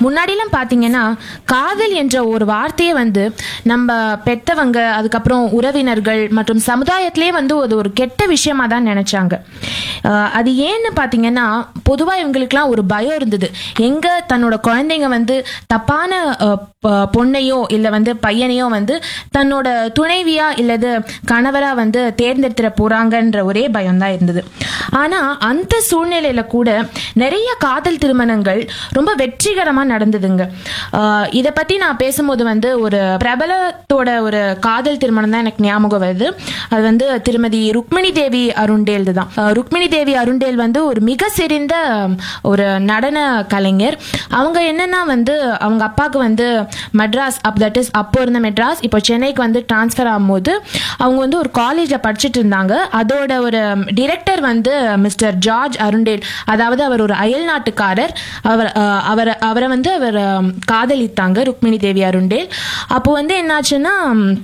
முன்னாடிலாம் பார்த்தீங்கன்னா காதல் என்ற ஒரு வார்த்தையை வந்து நம்ம பெத்தவங்க அதுக்கப்புறம் உறவினர்கள் மற்றும் சமுதாயத்திலே வந்து அது ஒரு கெட்ட விஷயமா தான் நினைச்சாங்க ஆஹ் அது ஏன்னு பார்த்தீங்கன்னா பொதுவாக இவங்களுக்குலாம் ஒரு பயம் இருந்தது எங்க தன்னோட குழந்தைங்க வந்து தப்பான ஆஹ், ப- பொண்ணையோ இல்லை வந்து பையனையோ வந்து தன்னோட துணைவியா இல்லது கணவரா வந்து தேர்ந்தெடுத்துட போறாங்கன்ற ஒரே பயம் தான் இருந்தது ஆனா அந்த சூழ்நிலையில கூட நிறைய காதல் திருமணங்கள் ரொம்ப வெற்றிகரமா நடந்ததுங்க ஆஹ் இத பத்தி நான் பேசும்போது வந்து ஒரு பிரபலத்தோட ஒரு காதல் திருமணம் தான் எனக்கு ஞாபகம் வருது அது வந்து திருமதி ருக்மிணி தேவி அருண்டேல் தான் ஆஹ் ருக்மிணி தேவி அருண்டேல் வந்து ஒரு மிக சிறந்த ஒரு நடன கலைஞர் அவங்க என்னன்னா வந்து அவங்க அப்பாவுக்கு வந்து மெட்ராஸ் அப் தட் இஸ் அப்போ இருந்த மெட்ராஸ் இப்போ சென்னைக்கு வந்து ட்ரான்ஸ்ஃபர் ஆகும்போது அவங்க வந்து ஒரு காலேஜில் படிச்சுட்டு இருந்தாங்க அதோட ஒரு டிரெக்டர் வந்து மிஸ்டர் ஜார்ஜ் அருண்டேல் அதாவது அவர் ஒரு அயல் நாட்டுக்காரர் அவர் அஹ், அவர் அவரை வந்து அவர் அஹ், காதலித்தாங்க ருக்மிணி தேவி அருண்டேல் அப்போ வந்து என்னாச்சுன்னா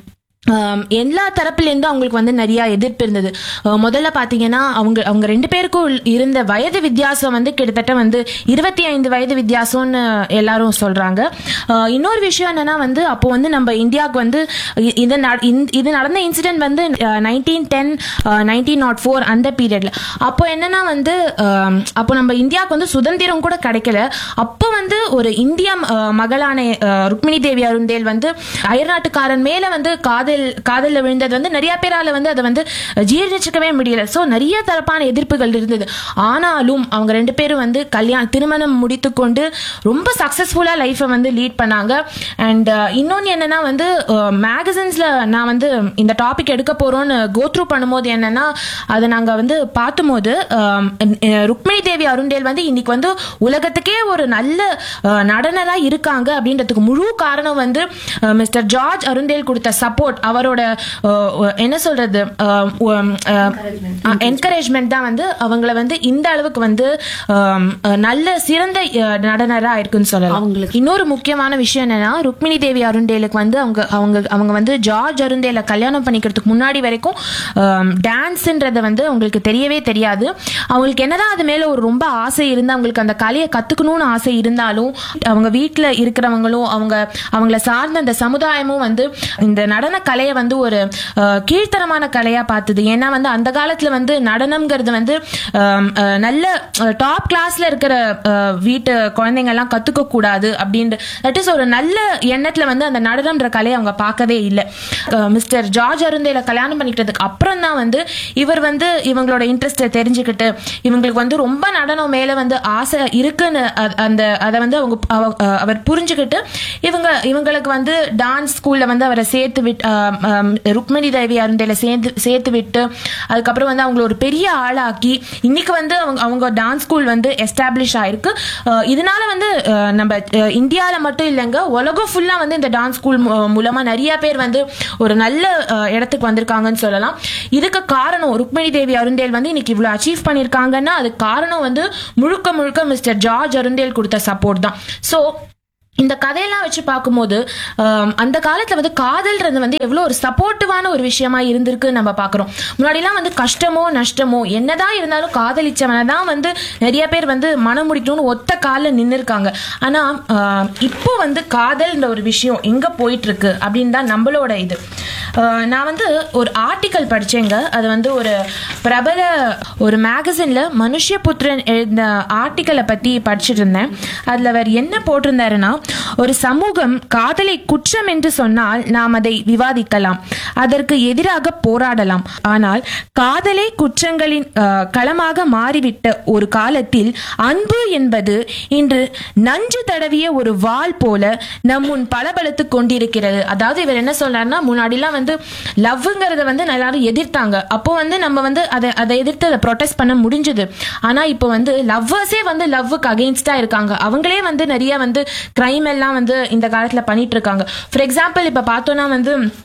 ஆம், எல்லா தரப்புலேருந்தும் அவங்களுக்கு வந்து நிறைய எதிர்ப்பு இருந்தது அஹ் முதல்ல பார்த்தீங்கன்னா அவங்க அவங்க ரெண்டு பேருக்கும் உள்- இருந்த வயது வித்தியாசம் வந்து கிட்டத்தட்ட வந்து இருபத்தி ஐந்து வயது வித்தியாசம்னு எல்லாரும் சொல்றாங்க அஹ் இன்னொரு விஷயம் என்னன்னா வந்து அப்போ வந்து நம்ம இந்தியாவுக்கு வந்து இ- இது நட- இந்த- இது நடந்த இன்சிடென்ட் வந்து nineteen ten nineteen naught four அந்த பீரியட்ல அப்போ என்னன்னா வந்து அஹ், அப்போ நம்ம இந்தியாவுக்கு வந்து சுதந்திரம் கூட கிடைக்கல அப்போ வந்து ஒரு இந்திய அஹ், மகளான அஹ், ருக்மிணி தேவி அருண்டேல் வந்து அயர்நாட்டுக்காரன் மேல வந்து காதல் காதல்ல விழுந்தது வந்து நிறைய பேரால வந்து அதை வந்து ஜீரணிச்சுக்கவே முடியல சோ நிறைய தரப்பான எதிர்ப்புகள் இருந்தது ஆனாலும் அவங்க ரெண்டு பேரும் வந்து கல்யாணம் திருமணம் முடித்து கொண்டு ரொம்ப சக்சஸ்ஃபுல்லா லைஃபை வந்து லீட் பண்ணாங்க அண்ட் இன்னொன்னு என்னன்னா வந்து மேகசின்ஸ்ல நான் வந்து இந்த டாபிக் எடுக்க போறோம்னு கோத்ரூ பண்ணும்போது என்னன்னா அதை நாங்க வந்து பார்த்தும்போது அஹ், அஹ், ருக்மிணி தேவி அருண்டேல் வந்து இன்னைக்கு வந்து உலகத்துக்கே ஒரு நல்ல அஹ், நடனரா இருக்காங்க அப்படின்றதுக்கு முழு காரணம் வந்து மிஸ்டர் ஜார்ஜ் அருண்டேல் கொடுத்த சப்போர்ட் அவரோட அஹ், அஹ், என்ன சொல்றது என்கரேஜ்மெண்ட் தான் வந்து அவங்கள வந்து இந்த அளவுக்கு வந்து அஹ், அஹ், நல்ல சிறந்த அஹ், நடனரா இருக்குன்னு சொல்லலாம் அவங்களுக்கு இன்னொரு முக்கியமான விஷயம் என்னன்னா ருக்மிணி தேவி அருண்டேலுக்கு வந்து அவங்க அவங்க அவங்க வந்து ஜார்ஜ் அருண்டேல கல்யாணம் பண்ணிக்கிறதுக்கு முன்னாடி வரைக்கும் டான்ஸ்ன்றத வந்து அவங்களுக்கு தெரியவே தெரியாது அவங்களுக்கு என்னதான் அது மேல ஒரு ரொம்ப ஆசை இருந்து அவங்களுக்கு அந்த கலையை கத்துக்கணும்னு ஆசை இருந்தாலும் அவங்க வீட்ல இருக்கிறவங்களும் அவங்க அவங்கள சார்ந்த அந்த சமுதாயமும் வந்து இந்த நடன கலையை வந்து ஒரு அஹ், கீழ்த்தரமான கலையா பார்த்தது ஏன்னா வந்து அந்த காலத்துல வந்து நடனம்ங்கிறது வந்து அஹ், அஹ், நல்ல டாப் கிளாஸ்ல இருக்கிற அஹ், வீட்டு குழந்தைங்க எல்லாம் கத்துக்க கூடாது அப்படின்ற தட் இஸ் ஒரு நல்ல எண்ணத்துல வந்து அந்த நடனம்ன்ற கலையை அவங்க பார்க்கவே இல்லை மிஸ்டர் ஜார்ஜ் அருந்தேல கல்யாணம் பண்ணிக்கிட்டதுக்கு அப்புறம் தான் வந்து இவர் வந்து இவங்களோட இன்ட்ரெஸ்ட்டை தெரிஞ்சுக்கிட்டு இவங்களுக்கு வந்து ரொம்ப நடனம் மேல வந்து ஆசை இருக்குன்னு அ- அந்த அதை வந்து அவங்க அவ- அஹ் அவர் புரிஞ்சுக்கிட்டு இவங்க இவங்களுக்கு வந்து டான்ஸ் ஸ்கூல்ல வந்து அவரை சேர்த்து விட்டு அஹ், அஹ், ருக்மிணி தேவி அருந்தேல சேர்த்து சேர்த்து விட்டு அதுக்கப்புறம் வந்து அவங்கள ஒரு பெரிய ஆளாக்கி இன்னைக்கு வந்து அவங்க அவங்க டான்ஸ் ஸ்கூல் வந்து எஸ்டாப்ளிஷ் ஆயிருக்கு அஹ், இதனால வந்து அஹ், நம்ம அஹ், இந்தியால மட்டும் இல்லைங்க உலகம் ஃபுல்லா வந்து இந்த டான்ஸ் ஸ்கூல் மூலமா நிறைய பேர் வந்து ஒரு நல்ல அஹ், இடத்துக்கு வந்திருக்காங்கன்னு சொல்லலாம் இதுக்கு காரணம் ருக்மிணி தேவி அருந்தேல் வந்து இன்னைக்கு இவ்வளவு அச்சீவ் பண்ணிருக்காங்கன்னா அதுக்கு காரணம் வந்து முழுக்க முழுக்க மிஸ்டர் ஜார்ஜ் அருந்தேல் கொடுத்த சப்போர்ட் தான் ஸோ இந்த கதையெல்லாம் வச்சு பார்க்கும்போது ஆம், அந்த காலத்துல வந்து காதல்ன்றது வந்து எவ்வளோ ஒரு சப்போர்ட்டிவான ஒரு விஷயமா இருந்திருக்கு நம்ம பார்க்குறோம் முன்னாடிலாம் வந்து கஷ்டமோ நஷ்டமோ என்னதான் இருந்தாலும் காதலிச்சவனை தான் வந்து நிறைய பேர் வந்து மனம் முடிக்கணும்னு ஒத்த காலில் நின்று இருக்காங்க ஆனா ஆம், இப்போ வந்து காதல்ன்ற ஒரு விஷயம் எங்க போயிட்டு இருக்கு அப்படின்னு தான் நம்மளோட இது ஆஹ், நான் வந்து ஒரு ஆர்டிக்கல் படிச்சேங்க அது வந்து ஒரு பிரபல ஒரு மேகசின்ல மனுஷ்யபுத்திரன் எழுதின ஆர்டிக்கலை பத்தி படிச்சுட்டு இருந்தேன் அதுல அவர் என்ன போட்டிருந்தாருன்னா ஒரு சமூகம் காதலை குற்றம் என்று சொன்னால் நாம் அதை விவாதிக்கலாம் அதற்கு எதிராக போராடலாம் ஆனால் காதலே குற்றங்களின் ஆஹ், களமாக மாறிவிட்ட ஒரு காலத்தில் அன்பு என்பது இன்று நஞ்சு தடவிய ஒரு வாள் போல நம் முன் பளபளத்து கொண்டிருக்கிறது அதாவது இவர் என்ன சொல்றாருன்னா முன்னாடிலாம் வந்து லவ்ங்கிறத வந்து எல்லாரும் எதிர்த்தாங்க அப்போ வந்து நம்ம வந்து அதை அதை எதிர்த்து அதை ப்ரொடெஸ்ட் பண்ண முடிஞ்சது ஆனா இப்போ வந்து லவ்வர்ஸே வந்து லவ்வுக்கு அகெயின்ஸ்டா இருக்காங்க அவங்களே வந்து நிறைய வந்து கிரைம் எல்லாம் வந்து இந்த காலத்துல பண்ணிட்டு இருக்காங்க ஃபார் எக்ஸாம்பிள் இப்ப பார்த்தோம்னா வந்து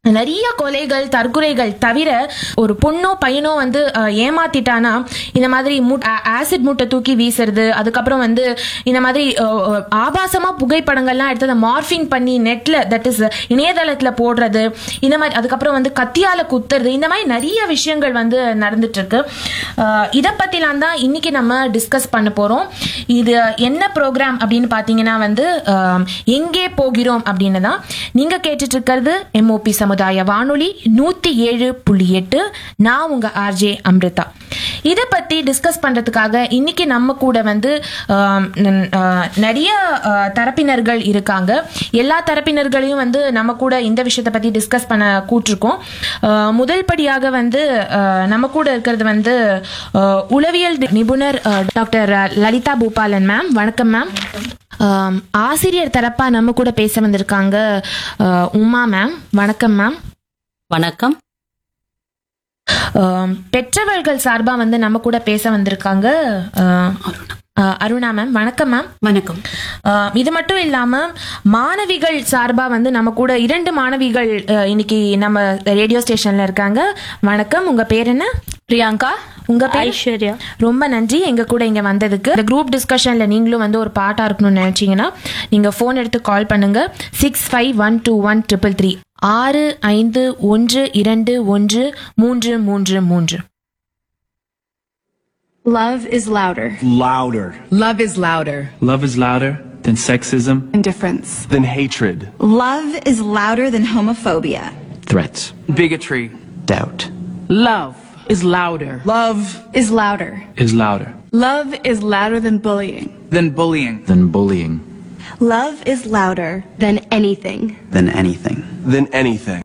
நிறைய கொலைகள் தற்கொலைகள் தவிர ஒரு பொண்ணோ பையனோ வந்து அஹ், ஏமாத்திட்டானா இந்த மாதிரி ஆசிட் மூட்டை தூக்கி வீசுறது அதுக்கப்புறம் வந்து இந்த மாதிரி அஹ், அஹ், ஆபாசமா புகைப்படங்கள்லாம் எடுத்து அதை மார்ஃபிங் பண்ணி நெட்ல தட் இஸ் இணையதளத்துல போடுறது இந்த மாதிரி அதுக்கப்புறம் வந்து கத்தியால குத்துறது இந்த மாதிரி நிறைய விஷயங்கள் வந்து நடந்துட்டு இருக்கு அஹ், இதை பத்திலாம் தான் இன்னைக்கு நம்ம டிஸ்கஸ் பண்ண போறோம் இது என்ன ப்ரோக்ராம் அப்படின்னு பாத்தீங்கன்னா வந்து அஹ், எங்கே போகிறோம் அப்படின்னு தான் நீங்க கேட்டுட்டு இருக்கிறது எம்ஓபி சமுதாய வானொலி நூத்தி ஏழு புள்ளி எட்டு நான் உங்க ஆர்ஜே அம்ரிதா இதை பத்தி டிஸ்கஸ் பண்றதுக்காக இன்னைக்கு நம்ம கூட வந்து ஆம், நன்- ஆ, நிறைய ஆ, தரப்பினர்கள் இருக்காங்க எல்லா தரப்பினர்களையும் வந்து நம்ம கூட இந்த விஷயத்தை பத்தி டிஸ்கஸ் பண்ண கூட்டிருக்கோம் ஆ, முதல் படியாக வந்து ஆ, நம்ம கூட இருக்கிறது வந்து ஆ, உளவியல் நிபுணர் ஆ, டாக்டர் லலிதா பூபாலன் மேம் வணக்கம் மேம் ஆம், ஆசிரியர் தரப்பா நம்ம கூட பேச வந்திருக்காங்க ஆ, உமா மேம் வணக்கம் மேம் வணக்கம் ஆம், பெற்றவர்கள் சார்பா வந்து நம்ம கூட பேச வந்திருக்காங்க ஆ, ஆ, அருணா மேம் வணக்கம் மேம் வணக்கம் ஆ, இது மட்டும் இல்லாம மாணவிகள் சார்பா வந்து நம்ம கூட இரண்டு மாணவிகள் ஆ, இன்னைக்கு நம்ம ரேடியோ ஸ்டேஷன்ல இருக்காங்க வணக்கம் உங்க பேர் என்ன பிரியங்கா உங்க பேர் ஐஸ்வர்யா ரொம்ப நன்றி எங்க கூட இங்க வந்ததுக்கு இந்த குரூப் டிஸ்கஷன்ல நீங்களும் வந்து ஒரு பாட்டா இருக்கணும்னு நினைச்சீங்கன்னா நீங்க ஃபோன் எடுத்து கால் பண்ணுங்க six five one two one triple three ஆறு ஐந்து ஒன்று இரண்டு ஒன்று மூன்று மூன்று மூன்று Love is louder. louder Love is louder. Love is louder than sexism, Indifference. than hatred, Love is louder than homophobia. threats, bigotry, doubt, Love is louder. love Is louder. is louder. Love is louder than bullying. than bullying, than bullying, Love is louder Than anything. than anything. than anything.